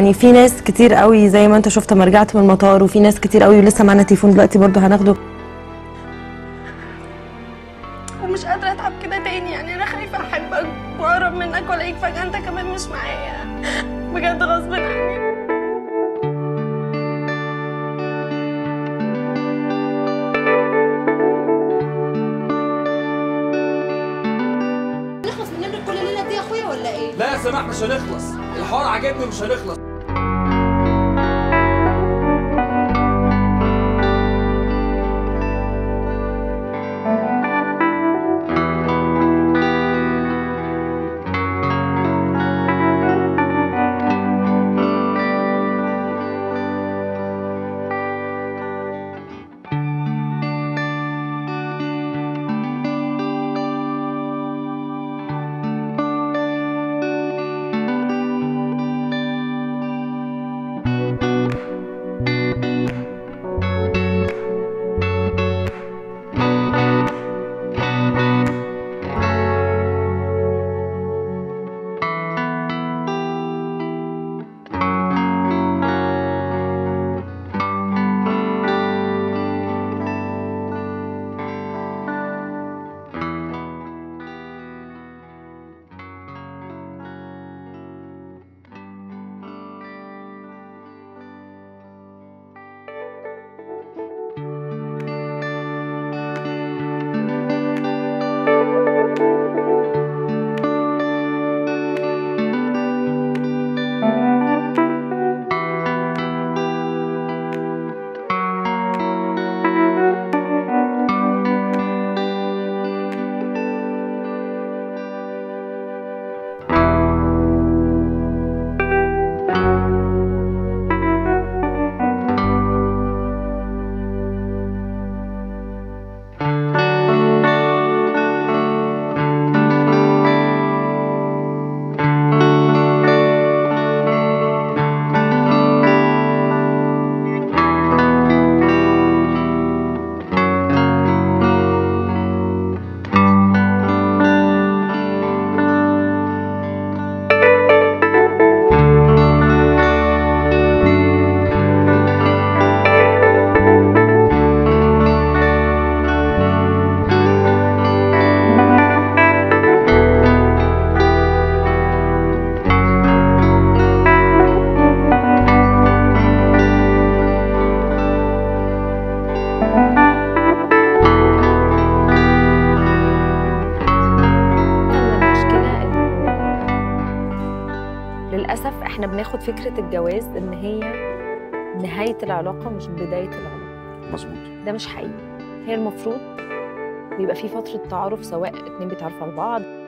يعني في ناس كتير قوي زي ما انت شفت لما رجعت من المطار وفي ناس كتير قوي ولسه معانا تليفون دلوقتي برضو هناخده ومش قادرة اتعب كده تاني يعني انا خايفة احبك واقرب منك والاقيك فجأة انت كمان مش معايا بجد غصب عني نخلص من نمرة كل ليلة دي يا اخويا ولا ايه؟ لا يا سماح مش هنخلص الحوار عجبني ومش هنخلص المشكلة إنه للأسف إحنا بناخد فكرة الجواز إن هي نهاية العلاقة مش بداية العلاقة مظبوط ده مش حقيقي هي المفروض بيبقى في فترة تعارف سواء اتنين بيتعرفوا على بعض